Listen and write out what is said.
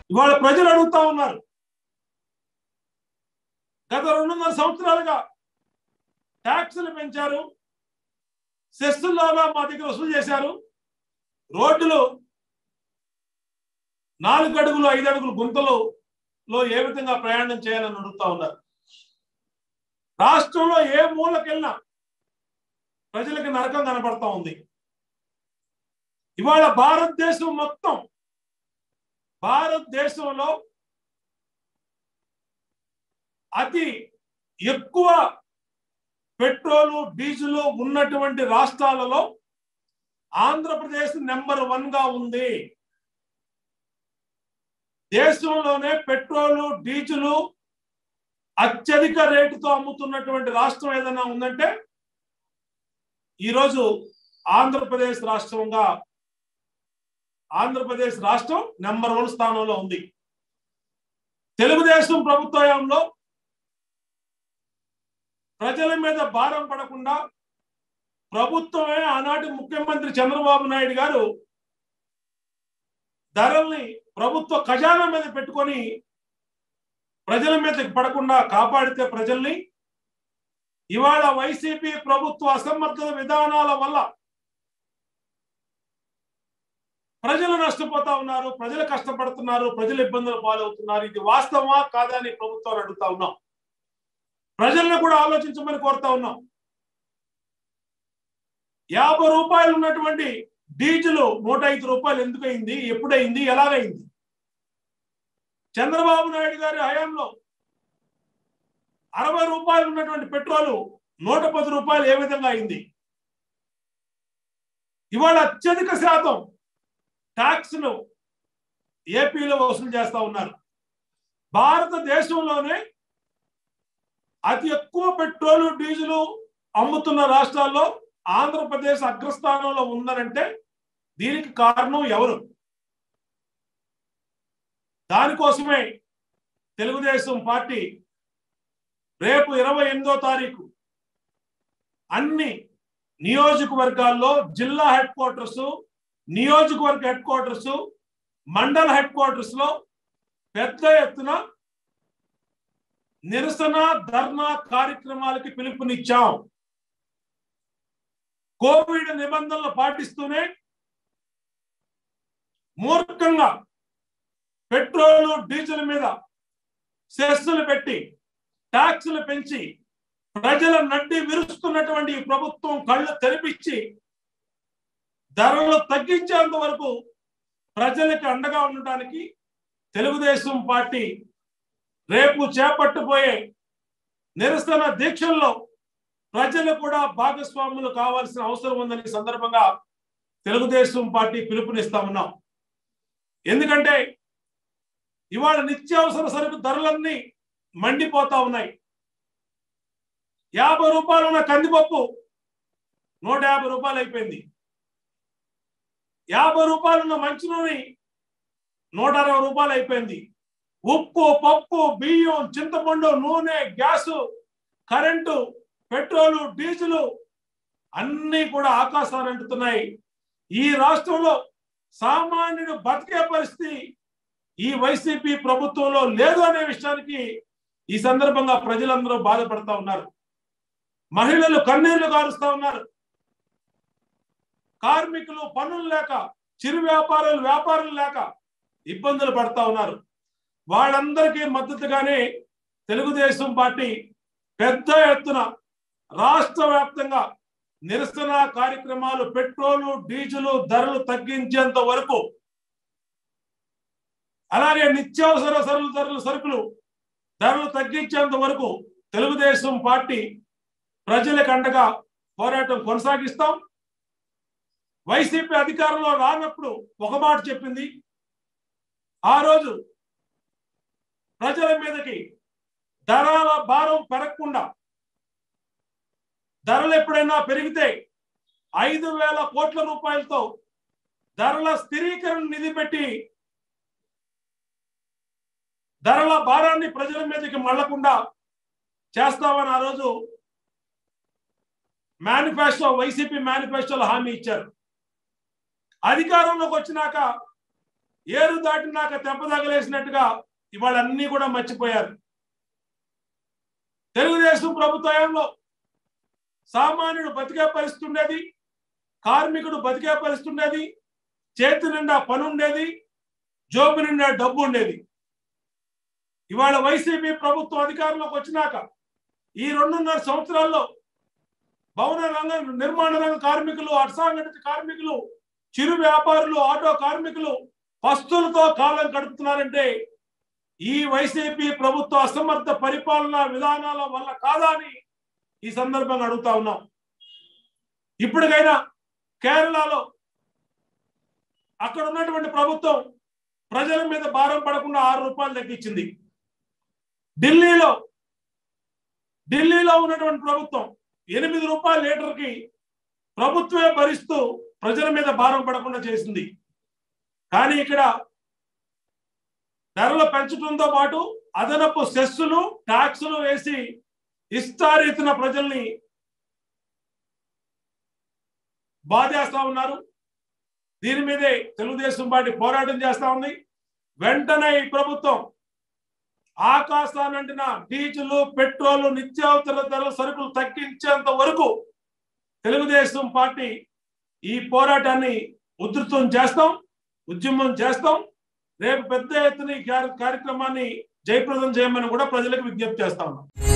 ఇవాళ ప్రజలు అడుగుతా ఉన్నారు గత రెండున్నర సంవత్సరాలుగా ట్యాక్సులు పెంచారు సెస్సుల్లో మా దగ్గర వసూలు చేశారు రోడ్డులు నాలుగు అడుగులు ఐదు అడుగులు గుంతలు లో ఏ విధంగా ప్రయాణం చేయాలని అడుగుతా ఉన్నారు రాష్ట్రంలో ఏ మూలకెళ్ళినా ప్రజలకి నరకం కనపడతా ఉంది ఇవాళ భారతదేశం మొత్తం భారతదేశంలో అతి ఎక్కువ పెట్రోలు డీజిల్ ఉన్నటువంటి రాష్ట్రాలలో ఆంధ్రప్రదేశ్ నెంబర్ వన్ గా ఉంది దేశంలోనే పెట్రోలు డీజిల్ అత్యధిక రేటుతో అమ్ముతున్నటువంటి రాష్ట్రం ఏదైనా ఉందంటే ఈరోజు ఆంధ్రప్రదేశ్ రాష్ట్రంగా ఆంధ్రప్రదేశ్ రాష్ట్రం నెంబర్ వన్ స్థానంలో ఉంది తెలుగుదేశం ప్రభుత్వంలో ప్రజల మీద భారం పడకుండా ప్రభుత్వమే ఆనాటి ముఖ్యమంత్రి చంద్రబాబు నాయుడు గారు ధరల్ని ప్రభుత్వ ఖజానా మీద పెట్టుకొని ప్రజల మీద పడకుండా కాపాడితే ప్రజల్ని ఇవాళ వైసీపీ ప్రభుత్వ అసమర్థ విధానాల వల్ల ప్రజలు నష్టపోతా ఉన్నారు ప్రజలు కష్టపడుతున్నారు ప్రజలు ఇబ్బందులు పాలవుతున్నారు ఇది వాస్తవమా కాదా అని ప్రభుత్వాన్ని అడుగుతా ఉన్నాం ప్రజలను కూడా ఆలోచించమని కోరుతా ఉన్నాం యాభై రూపాయలు ఉన్నటువంటి డీజిల్ నూట ఐదు రూపాయలు ఎందుకు అయింది ఎప్పుడైంది ఎలాగైంది చంద్రబాబు నాయుడు గారి హయాంలో అరవై రూపాయలు ఉన్నటువంటి పెట్రోలు నూట పది రూపాయలు ఏ విధంగా అయింది ఇవాళ అత్యధిక శాతం ట్యాక్స్ ను ఏపీలో వసూలు చేస్తా ఉన్నారు భారతదేశంలోనే అతి ఎక్కువ పెట్రోలు డీజిల్ అమ్ముతున్న రాష్ట్రాల్లో ఆంధ్రప్రదేశ్ అగ్రస్థానంలో ఉందనంటే దీనికి కారణం ఎవరు దానికోసమే తెలుగుదేశం పార్టీ రేపు ఇరవై ఎనిమిదో తారీఖు అన్ని నియోజకవర్గాల్లో జిల్లా హెడ్ క్వార్టర్స్ నియోజకవర్గ హెడ్ క్వార్టర్స్ మండల హెడ్ క్వార్టర్స్ లో పెద్ద ఎత్తున నిరసన ధర్నా కార్యక్రమాలకి పిలుపునిచ్చాం కోవిడ్ నిబంధనలు పాటిస్తూనే మూర్ఖంగా పెట్రోల్ డీజిల్ మీద సెస్సులు పెట్టి ట్యాక్సులు పెంచి ప్రజల నడ్డి విరుస్తున్నటువంటి ఈ ప్రభుత్వం కళ్ళు తెరిపించి ధరలు తగ్గించేంత వరకు ప్రజలకు అండగా ఉండటానికి తెలుగుదేశం పార్టీ రేపు చేపట్టబోయే నిరసన దీక్షల్లో ప్రజలు కూడా భాగస్వాములు కావాల్సిన అవసరం ఉందని సందర్భంగా తెలుగుదేశం పార్టీ పిలుపునిస్తా ఉన్నాం ఎందుకంటే ఇవాళ నిత్యావసర సరుకు ధరలన్నీ మండిపోతా ఉన్నాయి యాభై రూపాయలు ఉన్న కందిపప్పు నూట యాభై రూపాయలు అయిపోయింది యాభై రూపాయలు ఉన్న మంచి నూనె నూట అరవై రూపాయలు అయిపోయింది ఉప్పు పప్పు బియ్యం చింతపండు నూనె గ్యాసు కరెంటు పెట్రోలు డీజిల్ అన్నీ కూడా ఆకాశాన్ని అంటుతున్నాయి ఈ రాష్ట్రంలో సామాన్యుడు బతికే పరిస్థితి ఈ వైసీపీ ప్రభుత్వంలో లేదు అనే విషయానికి ఈ సందర్భంగా ప్రజలందరూ బాధపడతా ఉన్నారు మహిళలు కన్నీళ్లు కారుస్తా ఉన్నారు కార్మికులు పనులు లేక చిరు వ్యాపారులు వ్యాపారులు లేక ఇబ్బందులు పడతా ఉన్నారు వాళ్ళందరికీ మద్దతుగానే తెలుగుదేశం పార్టీ పెద్ద ఎత్తున రాష్ట్ర వ్యాప్తంగా నిరసన కార్యక్రమాలు పెట్రోలు డీజిల్ ధరలు తగ్గించేంత వరకు అలాగే నిత్యావసర సరులు ధరలు సరుకులు ధరలు తగ్గించేంత వరకు తెలుగుదేశం పార్టీ ప్రజలకు అండగా పోరాటం కొనసాగిస్తాం వైసీపీ అధికారంలో రానప్పుడు ఒక మాట చెప్పింది ఆ రోజు ప్రజల మీదకి ధరల భారం పెరగకుండా ధరలు ఎప్పుడైనా పెరిగితే ఐదు వేల కోట్ల రూపాయలతో ధరల స్థిరీకరణ నిధి పెట్టి ధరల భారాన్ని ప్రజల మీదకి మళ్ళకుండా చేస్తామని ఆ రోజు మేనిఫెస్టో వైసీపీ మేనిఫెస్టోలో హామీ ఇచ్చారు అధికారంలోకి వచ్చినాక ఏరు దాటినాక తెప్ప తగలేసినట్టుగా ఇవాళ అన్ని కూడా మర్చిపోయారు తెలుగుదేశం ప్రభుత్వంలో సామాన్యుడు బతికే పరిస్థితి ఉండేది కార్మికుడు బతికే పరిస్థితి ఉండేది చేతి నిండా పని ఉండేది జోబు నిండా డబ్బు ఉండేది ఇవాళ వైసీపీ ప్రభుత్వం అధికారంలోకి వచ్చినాక ఈ రెండున్నర సంవత్సరాల్లో భవన రంగ నిర్మాణ రంగ కార్మికులు అసంఘటిత కార్మికులు చిరు వ్యాపారులు ఆటో కార్మికులు పస్తులతో కాలం గడుపుతున్నారంటే ఈ వైసీపీ ప్రభుత్వ అసమర్థ పరిపాలన విధానాల వల్ల కాదా అని ఈ సందర్భంగా అడుగుతా ఉన్నాం ఇప్పటికైనా కేరళలో అక్కడ ఉన్నటువంటి ప్రభుత్వం ప్రజల మీద భారం పడకుండా ఆరు రూపాయలు తగ్గించింది ఢిల్లీలో ఢిల్లీలో ఉన్నటువంటి ప్రభుత్వం ఎనిమిది రూపాయల లీటర్కి ప్రభుత్వమే భరిస్తూ ప్రజల మీద భారం పడకుండా చేసింది కానీ ఇక్కడ ధరలు పెంచడంతో పాటు అదనపు సెస్సులు ట్యాక్సులు వేసి ఇష్టారీతిన ప్రజల్ని బాధేస్తా ఉన్నారు దీని మీదే తెలుగుదేశం పార్టీ పోరాటం చేస్తా ఉంది వెంటనే ఈ ప్రభుత్వం ఆకాశానంటిన డీజిల్ పెట్రోల్ నిత్యావసర ధరల సరుకులు తగ్గించేంత వరకు తెలుగుదేశం పార్టీ ఈ పోరాటాన్ని ఉధృతం చేస్తాం ఉద్యమం చేస్తాం రేపు పెద్ద ఎత్తున ఈ కార్యక్రమాన్ని జయప్రదం చేయమని కూడా ప్రజలకు విజ్ఞప్తి చేస్తా ఉన్నాం